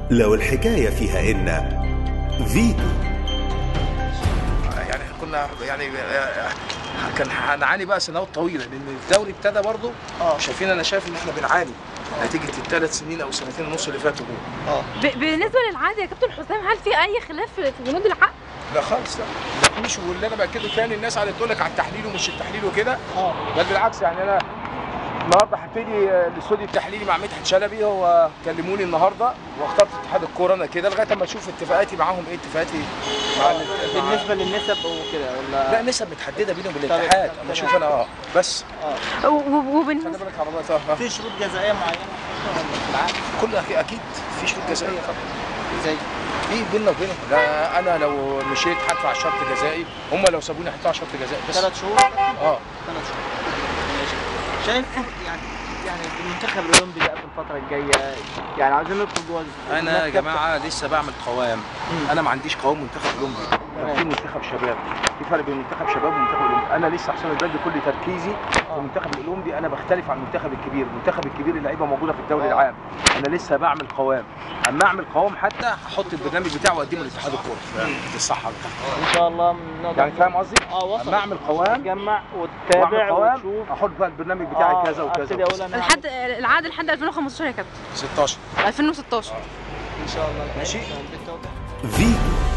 لو الحكاية فيها إن فيتو يعني إحنا كنا يعني آه، كان هنعاني بقى سنوات طويله لان الدوري ابتدى برضه شايفين انا شايف ان احنا بنعاني نتيجه الثلاث سنين او سنتين ونص اللي فاتوا دول ب- بالنسبه للعاده يا كابتن حسام هل في اي خلاف في في جنود الحق؟ لا خالص لا مفيش واللي انا باكده تاني الناس قاعده تقول لك على التحليل ومش التحليل وكده بل بالعكس يعني انا النهارده هبتدي آه، الاستوديو التحليلي مع مدحت شلبي هو كلموني النهارده واخترت اتحاد الكوره انا كده لغايه اما اشوف اتفاقاتي معاهم ايه اتفاقاتي مع ال- مع- بالنسبه للنسب وكده ولا لا نسب متحدده بيني وبين الاتحاد اما اشوف انا اه بس و- و- خلي وبالنسبه بالك عربيات اه في شروط جزائيه معينه ولا في العقد كل أكيد- اكيد في شروط جزائيه طبعا زي في بيننا وبينهم لا انا لو مشيت هدفع شرط جزائي هم لو سابوني هدفع شرط جزائي بس ثلاث شهور اه ثلاث شهور ماشي شايف يعني يعني المنتخب الاولمبي بقى في الفتره الجايه يعني عايزين ندخل جوه انا يا المكتب. جماعه لسه بعمل قوام انا ما عنديش قوام منتخب اولمبي كان في منتخب شباب في فرق بين منتخب شباب ومنتخب اولمبي انا لسه حسام البلد كل تركيزي في المنتخب الاولمبي انا بختلف عن المنتخب الكبير المنتخب الكبير اللعيبه موجوده في الدوري العام انا لسه بعمل قوام اما اعمل قوام حتى هحط البرنامج بتاعي واقدمه لاتحاد الكوره في الصحه ان شاء الله نقدر يعني فاهم قصدي؟ اه وصل اما اعمل قوام تجمع واعمل وتتابع قوام وتشوف احط بقى البرنامج بتاعي آه، كذا وكذا ابتدي اقول انا لحد العقد لحد 2015 يا كابتن 16 2016 ان شاء الله ماشي. بالتوفيق فيتو